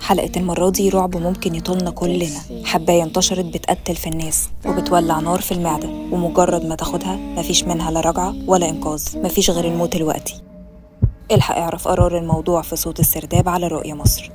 حلقة المرة دي رعب ممكن يطولنا كلنا حباية انتشرت بتقتل في الناس وبتولع نار في المعدة ومجرد ما تاخدها مفيش منها لا رجعة ولا إنقاذ مفيش غير الموت الوقتي الحق اعرف قرار الموضوع في صوت السرداب على رؤية مصر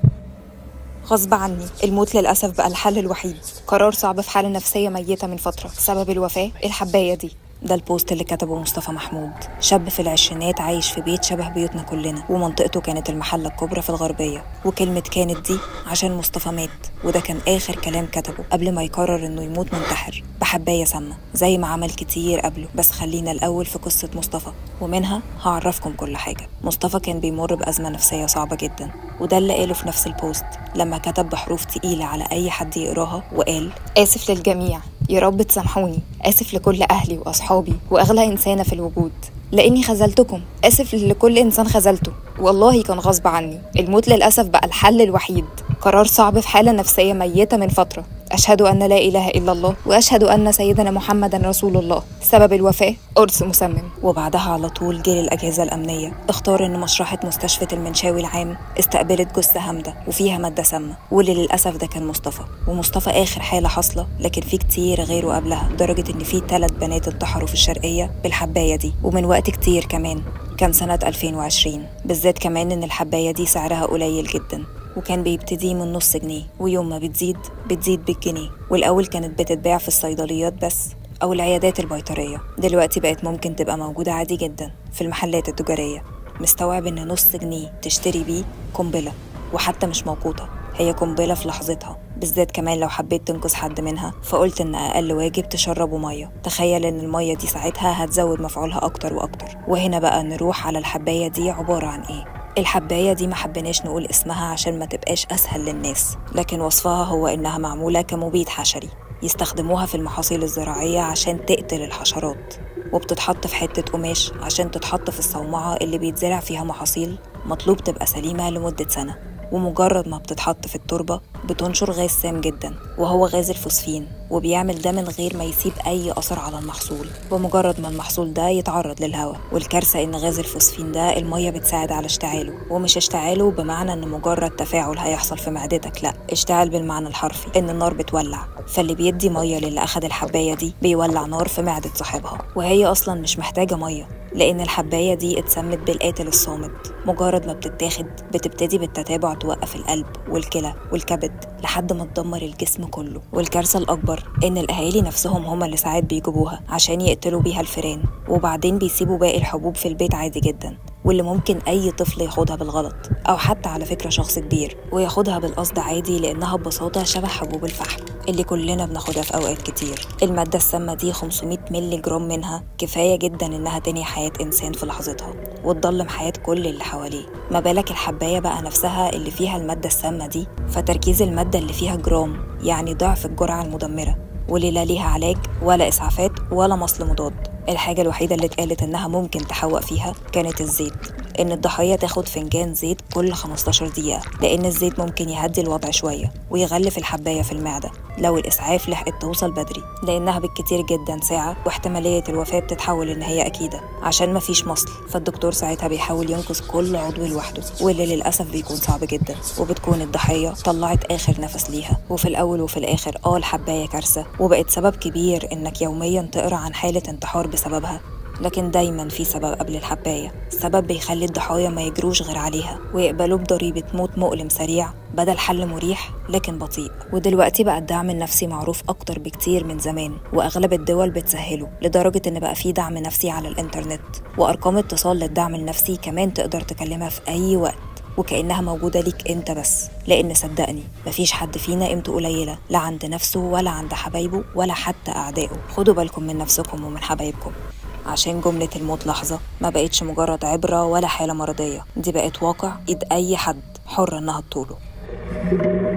غصب عني الموت للأسف بقى الحل الوحيد قرار صعب في حالة نفسية ميتة من فترة سبب الوفاة الحباية دي ده البوست اللي كتبه مصطفى محمود شاب في العشرينات عايش في بيت شبه بيوتنا كلنا ومنطقته كانت المحلة الكبرى في الغربية وكلمة كانت دي عشان مصطفى مات وده كان آخر كلام كتبه قبل ما يقرر إنه يموت منتحر بحباية سامة زي ما عمل كتير قبله بس خلينا الأول في قصة مصطفى ومنها هعرفكم كل حاجة مصطفى كان بيمر بأزمة نفسية صعبة جدا وده اللي قاله في نفس البوست لما كتب بحروف تقيلة على أي حد يقراها وقال آسف للجميع يا رب تسامحوني آسف لكل أهلي وأصحابي وأغلى إنسانة في الوجود لاني خذلتكم اسف لكل انسان خذلته والله كان غصب عني الموت للاسف بقى الحل الوحيد قرار صعب في حاله نفسيه ميته من فتره اشهد ان لا اله الا الله واشهد ان سيدنا محمدا رسول الله سبب الوفاه قرص مسمم وبعدها على طول جه الاجهزه الامنيه اختار ان مشرحه مستشفى المنشاوي العام استقبلت جثه هامده وفيها ماده سامه واللي للاسف ده كان مصطفى ومصطفى اخر حاله حاصله لكن في كتير غيره قبلها لدرجه ان في ثلاث بنات انتحروا في الشرقيه بالحبايه دي ومن وقت كتير كمان كان سنة 2020 بالذات كمان إن الحباية دي سعرها قليل جدا وكان بيبتدي من نص جنيه ويوم ما بتزيد بتزيد بالجنيه والأول كانت بتتباع في الصيدليات بس أو العيادات البيطرية دلوقتي بقت ممكن تبقى موجودة عادي جدا في المحلات التجارية مستوعب إن نص جنيه تشتري بيه قنبلة وحتى مش موقوتة هي قنبلة في لحظتها بالذات كمان لو حبيت تنقذ حد منها فقلت ان اقل واجب تشربه ميه تخيل ان الميه دي ساعتها هتزود مفعولها اكتر واكتر وهنا بقى نروح على الحبايه دي عباره عن ايه الحباية دي ما حبيناش نقول اسمها عشان ما تبقاش أسهل للناس لكن وصفها هو إنها معمولة كمبيد حشري يستخدموها في المحاصيل الزراعية عشان تقتل الحشرات وبتتحط في حتة قماش عشان تتحط في الصومعة اللي بيتزرع فيها محاصيل مطلوب تبقى سليمة لمدة سنة ومجرد ما بتتحط في التربة بتنشر غاز سام جدا وهو غاز الفوسفين وبيعمل ده من غير ما يسيب أي أثر على المحصول بمجرد ما المحصول ده يتعرض للهواء والكارثة إن غاز الفوسفين ده المية بتساعد على اشتعاله ومش اشتعاله بمعنى إن مجرد تفاعل هيحصل في معدتك لأ اشتعال بالمعنى الحرفي إن النار بتولع فاللي بيدي مية للي أخد الحباية دي بيولع نار في معدة صاحبها وهي أصلا مش محتاجة مية لأن الحباية دي اتسمت بالقاتل الصامت مجرد ما بتتاخد بتبتدي بالتتابع توقف القلب والكلى والكبد لحد ما تدمر الجسم كله والكارثة الأكبر إن الأهالي نفسهم هما اللي ساعات بيجيبوها عشان يقتلوا بيها الفيران وبعدين بيسيبوا باقي الحبوب في البيت عادي جدا واللي ممكن أي طفل ياخدها بالغلط أو حتى على فكرة شخص كبير وياخدها بالقصد عادي لأنها ببساطة شبه حبوب الفحم اللي كلنا بناخدها في أوقات كتير المادة السامة دي 500 مللي جرام منها كفاية جدا إنها تنهي حياة إنسان في لحظتها وتضلم حياة كل اللي حواليه ما بالك الحباية بقى نفسها اللي فيها المادة السامة دي فتركيز المادة اللي فيها جرام يعني ضعف الجرعة المدمرة واللي لا ليها علاج ولا إسعافات ولا مصل مضاد الحاجة الوحيدة اللي اتقالت إنها ممكن تحوق فيها كانت الزيت إن الضحية تاخد فنجان زيت كل 15 دقيقة لأن الزيت ممكن يهدي الوضع شوية ويغلف الحباية في المعدة لو الإسعاف لحقت توصل بدري لأنها بالكتير جدا ساعة واحتمالية الوفاة بتتحول إن هي أكيدة عشان مفيش مصل فالدكتور ساعتها بيحاول ينقذ كل عضو لوحده واللي للأسف بيكون صعب جدا وبتكون الضحية طلعت آخر نفس ليها وفي الأول وفي الآخر آه الحباية كارثة وبقت سبب كبير إنك يوميا تقرأ عن حالة انتحار بسببها لكن دايما في سبب قبل الحباية سبب بيخلي الضحايا ما يجروش غير عليها ويقبلوا بضريبة موت مؤلم سريع بدل حل مريح لكن بطيء ودلوقتي بقى الدعم النفسي معروف أكتر بكتير من زمان وأغلب الدول بتسهله لدرجة إن بقى في دعم نفسي على الإنترنت وأرقام اتصال للدعم النفسي كمان تقدر تكلمها في أي وقت وكأنها موجودة ليك أنت بس لأن صدقني مفيش حد فينا قيمته قليلة لا عند نفسه ولا عند حبايبه ولا حتى أعدائه خدوا بالكم من نفسكم ومن حبايبكم عشان جملة الموت لحظة ما بقتش مجرد عبرة ولا حالة مرضية دي بقت واقع إيد أي حد حر إنها تطوله